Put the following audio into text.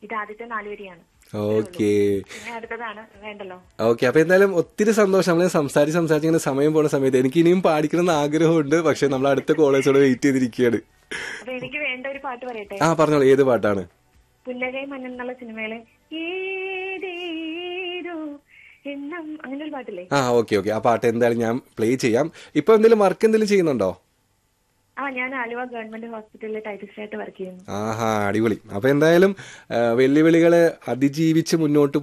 ഇത് ആദ്യത്തെ നാലുവരിയാണ് ഓക്കെ പിന്നെ അടുത്തതാണ് വേണ്ടല്ലോ ഓക്കെ അപ്പൊ എന്തായാലും ഒത്തിരി സന്തോഷം നമ്മൾ സംസാരിച്ച് സംസാരിച്ച് ഇങ്ങനെ സമയം പോണ സമയത്ത് എനിക്ക് ഇനിയും പാടിക്കണം എന്ന് ആഗ്രഹമുണ്ട് പക്ഷെ നമ്മൾ അടുത്ത കോളേജോടെ വെയിറ്റ് ചെയ്തിരിക്കുകയാണ് അപ്പൊ എനിക്ക് വേണ്ട ഒരു പാട്ട് പറയട്ടെ ആ പറഞ്ഞോളൂ ഏത് പാട്ടാണ് പുല്ലകൈ മഞ്ഞൻ എന്നുള്ള സിനിമയിലെ ഏതേതോ എണ്ണം അങ്ങനെ ഒരു പാട്ടില്ലേ ആ ഓക്കെ ഓക്കെ ആ പാട്ട് എന്തായാലും ഞാൻ പ്ലേ ചെയ്യാം ഇപ്പൊ എന്തെങ്കിലും വർക്ക് എന്തെങ്കിലും ചെയ്യുന്നുണ്ടോ ആ ഞാൻ ആലുവ ഗവൺമെന്റ് ഹോസ്പിറ്റലിലെ ടൈപ്പിസ്റ്റ് ആയിട്ട് വർക്ക് ചെയ്യുന്നു ആഹാ അടിപൊളി അപ്പൊ എന്തായാലും ആ, വെല്ലുവിളികളെ അതിജീവിച്ച് മുന്നോട്ട്